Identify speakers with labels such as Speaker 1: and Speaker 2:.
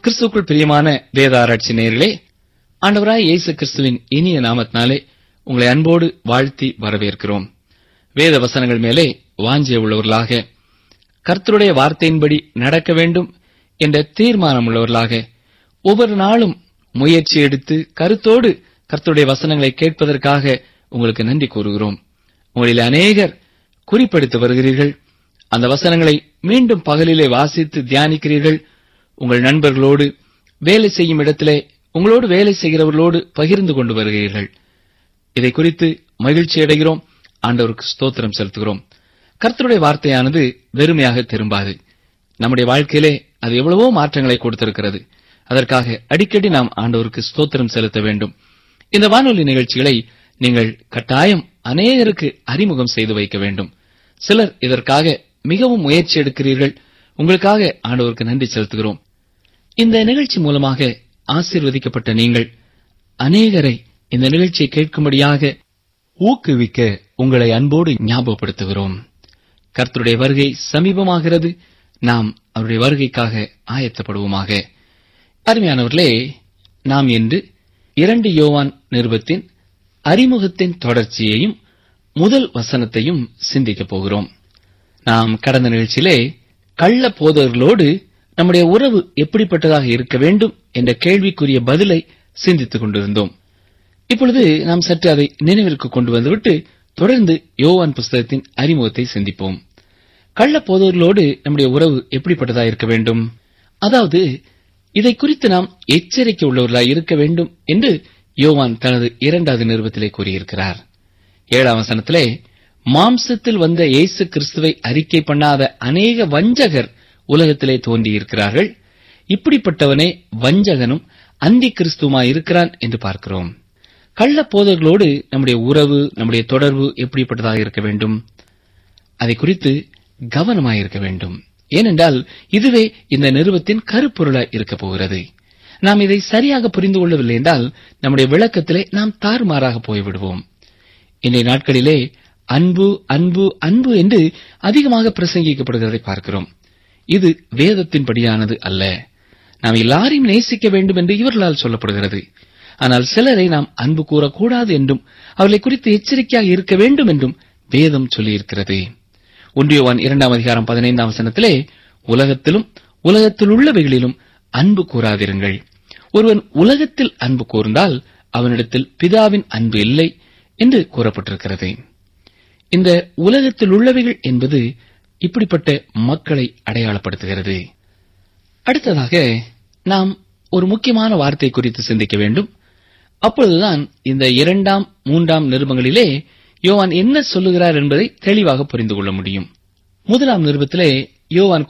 Speaker 1: கிறிஸ்துக்குள் பிரியமான வேத ஆராய்ச்சி நேயர்களே ஆண்டவராய் இயேசு கிறிஸ்துவின் இனிய நாமத்தினாலே உங்களை அன்போடு வாழ்த்தி வரவேற்கிறோம் வேத வசனங்கள் மேலே வாஞ்சிய உள்ளவர்களாக கர்த்தருடைய வார்த்தையின்படி நடக்க வேண்டும் என்ற தீர்மானம் உள்ளவர்களாக ஒவ்வொரு நாளும் முயற்சி எடுத்து கருத்தோடு கர்த்தருடைய வசனங்களை கேட்பதற்காக உங்களுக்கு நன்றி கூறுகிறோம் உங்களில் அநேகர் குறிப்பெடுத்து வருகிறீர்கள் அந்த வசனங்களை மீண்டும் பகலிலே வாசித்து தியானிக்கிறீர்கள் உங்கள் நண்பர்களோடு வேலை செய்யும் இடத்திலே உங்களோடு வேலை செய்கிறவர்களோடு பகிர்ந்து கொண்டு வருகிறீர்கள் இதை குறித்து மகிழ்ச்சி அடைகிறோம் ஆண்டவருக்கு ஸ்தோத்திரம் செலுத்துகிறோம் கர்த்தருடைய வார்த்தையானது வெறுமையாக திரும்பாது நம்முடைய வாழ்க்கையிலே அது எவ்வளவோ மாற்றங்களை கொடுத்திருக்கிறது அதற்காக அடிக்கடி நாம் ஆண்டவருக்கு ஸ்தோத்திரம் செலுத்த வேண்டும் இந்த வானொலி நிகழ்ச்சிகளை நீங்கள் கட்டாயம் அநேகருக்கு அறிமுகம் செய்து வைக்க வேண்டும் சிலர் இதற்காக மிகவும் முயற்சி எடுக்கிறீர்கள் உங்களுக்காக ஆண்டவருக்கு நன்றி செலுத்துகிறோம் இந்த நிகழ்ச்சி மூலமாக ஆசீர்வதிக்கப்பட்ட நீங்கள் அநேகரை இந்த நிகழ்ச்சியை கேட்கும்படியாக ஊக்குவிக்க உங்களை அன்போடு ஞாபகப்படுத்துகிறோம் கர்த்தருடைய வருகை சமீபமாகிறது நாம் அவருடைய வருகைக்காக ஆயத்தப்படுவோமாக அருமையானவர்களே நாம் இன்று இரண்டு யோவான் நிருபத்தின் அறிமுகத்தின் தொடர்ச்சியையும் முதல் வசனத்தையும் சிந்திக்கப் போகிறோம் நாம் கடந்த நிகழ்ச்சியிலே கள்ள போதகர்களோடு நம்முடைய உறவு எப்படிப்பட்டதாக இருக்க வேண்டும் என்ற கேள்விக்குரிய பதிலை சிந்தித்துக் கொண்டிருந்தோம் இப்பொழுது நாம் சற்று அதை நினைவிற்கு கொண்டு வந்துவிட்டு தொடர்ந்து யோவான் புஸ்தகத்தின் அறிமுகத்தை சிந்திப்போம் கள்ள போதவர்களோடு நம்முடைய உறவு எப்படிப்பட்டதாக இருக்க வேண்டும் அதாவது இதை குறித்து நாம் எச்சரிக்கை உள்ளவர்களாய் இருக்க வேண்டும் என்று யோவான் தனது இரண்டாவது நிருபத்திலே கூறியிருக்கிறார் ஏழாம் வசனத்திலே மாம்சத்தில் வந்த இயேசு கிறிஸ்துவை அறிக்கை பண்ணாத அநேக வஞ்சகர் உலகத்திலே தோன்றியிருக்கிறார்கள் இப்படிப்பட்டவனே வஞ்சகனும் அந்தி கிறிஸ்துவாய் இருக்கிறான் என்று பார்க்கிறோம் கள்ள போதர்களோடு நம்முடைய உறவு நம்முடைய தொடர்பு எப்படிப்பட்டதாக இருக்க வேண்டும் அதை குறித்து கவனமாயிருக்க வேண்டும் ஏனென்றால் இதுவே இந்த நிறுவத்தின் கருப்பொருளாய் இருக்கப் போகிறது நாம் இதை சரியாக புரிந்து கொள்ளவில்லை என்றால் நம்முடைய விளக்கத்திலே நாம் தாறுமாறாக போய்விடுவோம் இன்றைய நாட்களிலே அன்பு அன்பு அன்பு என்று அதிகமாக பிரசங்கிக்கப்படுகிறதை பார்க்கிறோம் இது வேதத்தின்படியானது அல்ல நாம் எல்லாரையும் நேசிக்க வேண்டும் என்று இவர்களால் சொல்லப்படுகிறது ஆனால் சிலரை நாம் அன்பு கூறக்கூடாது என்றும் அவர்களை குறித்து எச்சரிக்கையாக இருக்க வேண்டும் என்றும் வேதம் சொல்லியிருக்கிறது ஒன்றியவான் இரண்டாம் அதிகாரம் பதினைந்தாம் வசனத்திலே உலகத்திலும் உலகத்தில் உள்ளவைகளிலும் அன்பு கூறாதிருங்கள் ஒருவன் உலகத்தில் அன்பு கூர்ந்தால் அவனிடத்தில் பிதாவின் அன்பு இல்லை என்று கூறப்பட்டிருக்கிறது இந்த உலகத்தில் உள்ளவைகள் என்பது இப்படிப்பட்ட மக்களை அடையாளப்படுத்துகிறது அடுத்ததாக நாம் ஒரு முக்கியமான வார்த்தை குறித்து சிந்திக்க வேண்டும் அப்பொழுதுதான் இந்த இரண்டாம் மூன்றாம் நிருபங்களிலே யோவான் என்ன சொல்லுகிறார் என்பதை தெளிவாக புரிந்து கொள்ள முடியும் முதலாம் நிருபத்திலே யோவான்